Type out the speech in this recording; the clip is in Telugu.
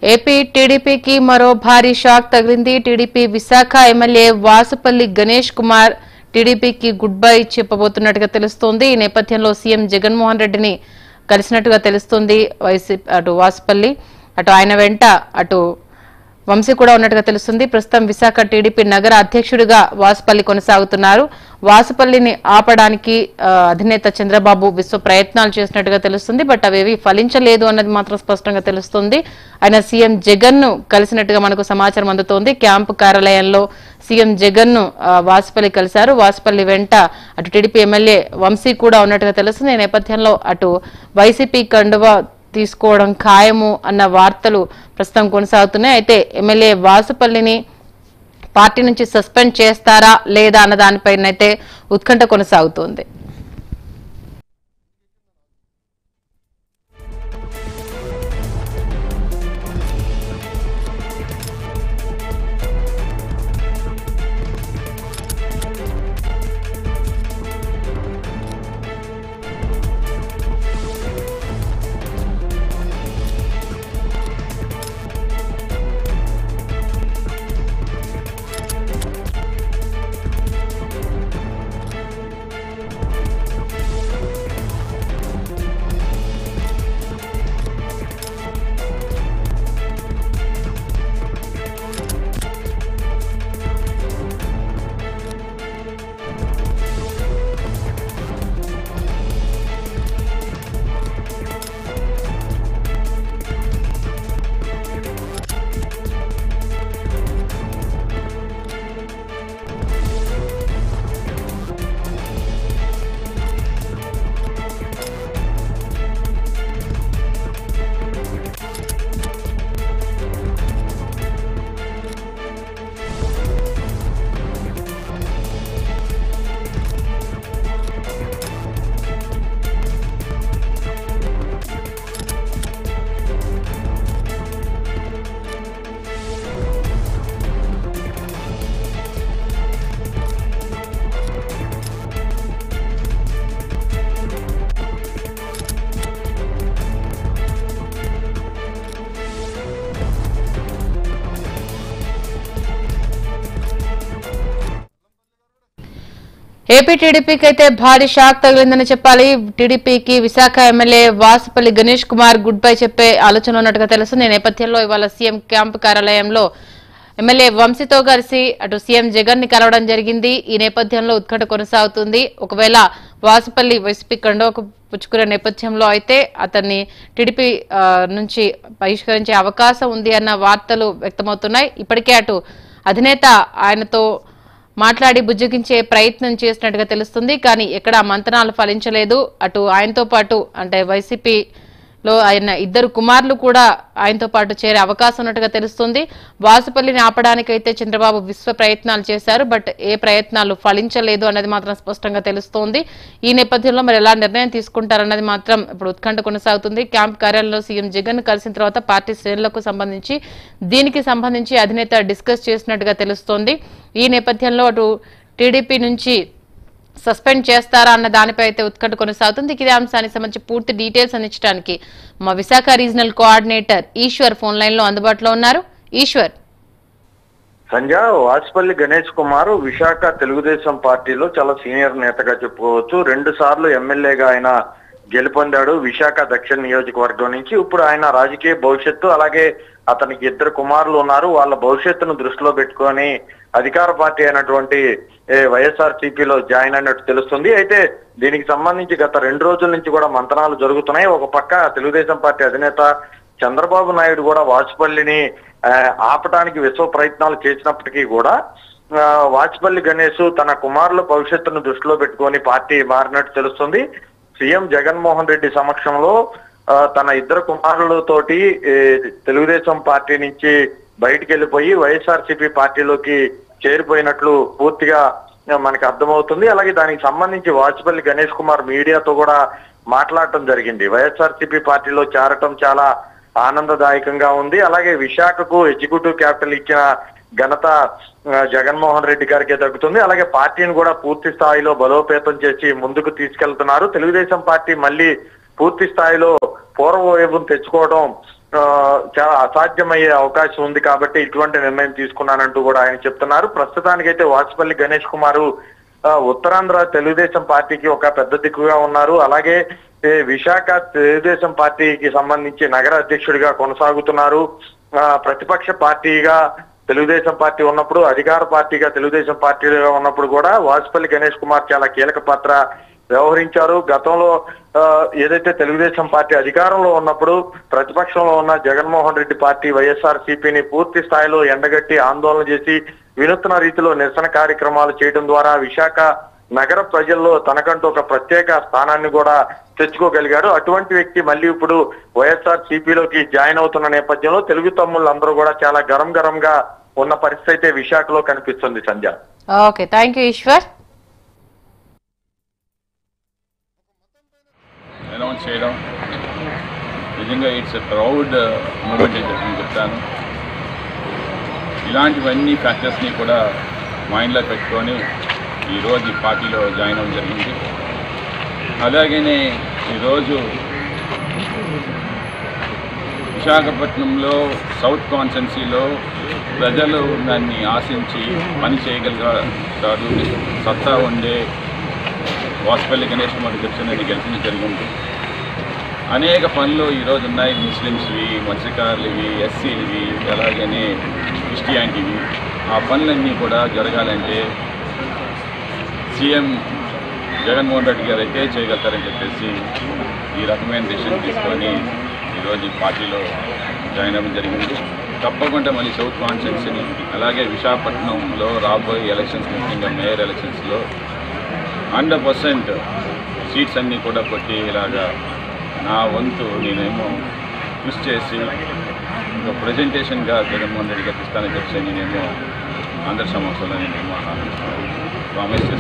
ఏపీ టీడీపీకి మరో భారీ షాక్ తగిలింది టీడీపీ విశాఖ ఎమ్మెల్యే వాసుపల్లి గణేష్ కుమార్ టీడీపీకి గుడ్ బై చెప్పబోతున్నట్టుగా తెలుస్తోంది ఈ నేపథ్యంలో సీఎం జగన్మోహన్ రెడ్డిని కలిసినట్టుగా తెలుస్తోంది వైసీపీ అటు వాసుపల్లి అటు ఆయన వెంట అటు వంశీ కూడా ఉన్నట్టుగా తెలుస్తుంది ప్రస్తుతం విశాఖ టీడీపీ నగర అధ్యక్షుడిగా వాసుపల్లి కొనసాగుతున్నారు వాసుపల్లిని ఆపడానికి ఆ, అధినేత చంద్రబాబు విశ్వ ప్రయత్నాలు చేసినట్టుగా తెలుస్తుంది బట్ అవేవి ఫలించలేదు అన్నది మాత్రం స్పష్టంగా తెలుస్తుంది ఆయన సీఎం జగన్ ను కలిసినట్టుగా మనకు సమాచారం అందుతోంది క్యాంపు కార్యాలయంలో సీఎం జగన్ ను ఆ, వాసుపల్లి కలిశారు వాసుపల్లి వెంట అటు టీడీపీ ఎమ్మెల్యే వంశీ కూడా ఉన్నట్టుగా తెలుస్తుంది ఈ నేపథ్యంలో అటు వైసీపీ కండువా తీసుకోవడం ఖాయము అన్న వార్తలు ప్రస్తుతం కొనసాగుతున్నాయి అయితే ఎమ్మెల్యే వాసుపల్లిని పార్టీ నుంచి సస్పెండ్ చేస్తారా లేదా అన్న దానిపైన అయితే ఉత్కంఠ కొనసాగుతోంది ఏపీ టీడీపీకి అయితే భారీ షాక్ తగిలిందని చెప్పాలి టీడీపీకి Visakha MLA Vasupalli Ganesh Kumar goodbye చెప్పే ఆలోచన ఉన్నట్టుగా తెలుస్తుంది ఈ నేపథ్యంలో ఇవాళ సీఎం క్యాంపు కార్యాలయంలో ఎమ్మెల్యే వంశీతో కలిసి అటు సీఎం జగన్ ని కలవడం జరిగింది ఈ నేపథ్యంలో ఉత్కంఠ కొనసాగుతుంది ఒకవేళ వాసుపల్లి వైసీపీ కండోకు పుచ్చుకునే నేపథ్యంలో అయితే అతన్ని టీడీపీ ఆ, నుంచి బహిష్కరించే అవకాశం ఉంది అన్న వార్తలు వ్యక్తమవుతున్నాయి ఇప్పటికే అటు అధినేత ఆయనతో మాట్లాడి బుజ్జగించే ప్రయత్నం చేసినట్టుగా తెలుస్తుంది కానీ ఎక్కడ మంతనాలు ఫలించలేదు అటు ఆయనతో పాటు అంటే వైసీపీలో ఆయన ఇద్దరు కుమారులు కూడా ఆయనతో పాటు చేరే అవకాశం ఉన్నట్టుగా తెలుస్తుంది వాసుపల్లిని ఆపడానికైతే చంద్రబాబు విశ్వ ప్రయత్నాలు చేశారు బట్ ఏ ప్రయత్నాలు ఫలించలేదు అన్నది మాత్రం స్పష్టంగా తెలుస్తోంది ఈ నేపథ్యంలో మరి ఎలా నిర్ణయం తీసుకుంటారన్నది మాత్రం ఇప్పుడు ఉత్కంఠ కొనసాగుతుంది క్యాంప్ కార్యాలయంలో సీఎం జగన్ కలిసిన తర్వాత పార్టీ శ్రేణులకు సంబంధించి దీనికి సంబంధించి అధినేత డిస్కస్ చేసినట్టుగా తెలుస్తోంది ఈ నేపథ్యంలో అటు టీడీపీ నుంచి సస్పెండ్ చేస్తారా అన్న దానిపై అయితే ఉత్కంఠ కొనసాగుతుంది ఇదే అంశానికి సంబంధించి పూర్తి డీటెయిల్స్ అందించడానికి మా Visakha regional coordinator Eswar phone line లో అందుబాటులో ఉన్నారు ఈశ్వర్ సంజ వాజ్పల్లి గణేష్ కుమార్ విశాఖ తెలుగుదేశం పార్టీలో చాలా సీనియర్ నేతగా చెప్పుకోవచ్చు రెండు సార్లు ఎమ్మెల్యేగా ఆయన గెలుపొందాడు విశాఖ దక్షిణ నియోజకవర్గం నుంచి ఇప్పుడు ఆయన రాజకీయ భవిష్యత్తు అలాగే అతనికి ఇద్దరు కుమారులు ఉన్నారు వాళ్ళ భవిష్యత్తును దృష్టిలో పెట్టుకొని అధికార పార్టీ అయినటువంటి వైఎస్ఆర్ సిపిలో జాయిన్ అయినట్టు తెలుస్తుంది అయితే దీనికి సంబంధించి గత రెండు రోజుల నుంచి కూడా మంతనాలు జరుగుతున్నాయి ఒక పక్క తెలుగుదేశం పార్టీ అధినేత చంద్రబాబు నాయుడు కూడా వాజ్పల్లిని ఆ, ఆపటానికి విశ్వ ప్రయత్నాలు చేసినప్పటికీ కూడా ఆ, వాజ్పల్లి గణేష్ తన కుమారుల భవిష్యత్తును దృష్టిలో పెట్టుకొని పార్టీ మారినట్టు తెలుస్తుంది సీఎం జగన్మోహన్ రెడ్డి సమక్షంలో ఆ, తన ఇద్దరు కుమారులతోటి ఏ, తెలుగుదేశం పార్టీ నుంచి బయటికి వెళ్ళిపోయి వైఎస్ఆర్సీపీ పార్టీలోకి చేరిపోయినట్లు పూర్తిగా ఆ, మనకి అర్థమవుతుంది అలాగే దానికి సంబంధించి వాజ్పల్లి గణేష్ కుమార్ మీడియాతో కూడా మాట్లాడటం జరిగింది వైఎస్ఆర్సీపీ పార్టీలో చేరటం చాలా ఆనందదాయకంగా ఉంది అలాగే విశాఖకు ఎగ్జిక్యూటివ్ క్యాపిటల్ ఇచ్చిన ఘనత ఆ, జగన్మోహన్ రెడ్డి గారికే దక్కుతుంది అలాగే పార్టీని కూడా పూర్తి స్థాయిలో బలోపేతం చేసి ముందుకు తీసుకెళ్తున్నారు తెలుగుదేశం పార్టీ మళ్ళీ పూర్తి స్థాయిలో పూర్వ వైభవం తెచ్చుకోవడం ఆ, చాలా అసాధ్యమయ్యే అవకాశం ఉంది కాబట్టి ఇటువంటి నిర్ణయం తీసుకున్నానంటూ కూడా ఆయన చెప్తున్నారు ప్రస్తుతానికైతే వాసుపల్లి గణేష్ కుమారు ఆ, ఉత్తరాంధ్ర తెలుగుదేశం పార్టీకి ఒక పెద్ద దిక్కుగా ఉన్నారు అలాగే ఏ, విశాఖ తెలుగుదేశం పార్టీకి సంబంధించి నగర అధ్యక్షుడిగా కొనసాగుతున్నారు ఆ, ప్రతిపక్ష పార్టీగా తెలుగుదేశం పార్టీ ఉన్నప్పుడు అధికార పార్టీగా తెలుగుదేశం పార్టీగా ఉన్నప్పుడు కూడా వాసుపల్లి గణేష్ కుమార్ చాలా కీలక పాత్ర వ్యవహరించారు గతంలో ఆ, ఏదైతే తెలుగుదేశం పార్టీ అధికారంలో ఉన్నప్పుడు ప్రతిపక్షంలో ఉన్న జగన్మోహన్ రెడ్డి పార్టీ వైఎస్ఆర్ సిపిని పూర్తి స్థాయిలో ఎండగట్టి ఆందోళన చేసి వినూత్న రీతిలో నిరసన కార్యక్రమాలు చేయడం ద్వారా విశాఖ నగర ప్రజల్లో తనకంటూ ఒక ప్రత్యేక స్థానాన్ని కూడా తెచ్చుకోగలిగాడు అటువంటి వ్యక్తి మళ్ళీ ఇప్పుడు వైఎస్ఆర్ సిపిలోకి జాయిన్ అవుతున్న నేపథ్యంలో తెలుగు తమ్ముళ్ళు అందరూ కూడా చాలా గరం గరంగా ఉన్న పరిస్థితి అయితే విశాఖలో కనిపిస్తుంది Sandhya okay thank you Eswar announce చేయడం నిజంగా ఇట్స్ ఎ ప్రౌడ్ మూమెంట్ అని చెప్పి నేను చెప్తాను ఇలాంటివన్నీ ఫ్యాక్టర్స్ని కూడా మైండ్లో పెట్టుకొని ఈరోజు ఈ పార్టీలో జాయిన్ అవ్వడం జరిగింది అలాగనే ఈరోజు విశాఖపట్నంలో సౌత్ కాన్స్టెన్సీలో ప్రజలు దాన్ని ఆశించి పని చేయగలిగారు సత్తా ఉండే వాసుపల్లి గణేష్ కుమార్ గెలిచినది గెలిచింది జరిగింది అనేక పనులు ఈరోజు ఉన్నాయి ముస్లిమ్స్వి మత్స్యకారులవి ఎస్సీలవి అలాగనే క్రిస్టియానిటీవి ఆ పనులన్నీ కూడా జరగాలంటే సీఎం జగన్మోహన్ రెడ్డి గారు అయితే చేయగలుగుతారని చెప్పేసి ఈ రకమైన డెసిషన్ తీసుకొని ఈరోజు ఈ పార్టీలో జాయిన్ అవ్వడం జరిగింది తప్పకుండా మళ్ళీ సౌత్ కాన్స్టిట్యున్సీని అలాగే విశాఖపట్నంలో రాబోయే ఎలక్షన్స్ ముఖ్యంగా మేయర్ ఎలక్షన్స్లో హండ్రెడ్ పర్సెంట్ సీట్స్ అన్నీ కూడా కొట్టి ఇలాగా నా వంతు నేనేమో కృషి చేసి ఒక ప్రజెంటేషన్గా జగన్మోహన్ రెడ్డి గారికి ఇస్తానని చెప్పి నేనేమో అందరి సమక్షంలో నేనేమో ప్రామిస్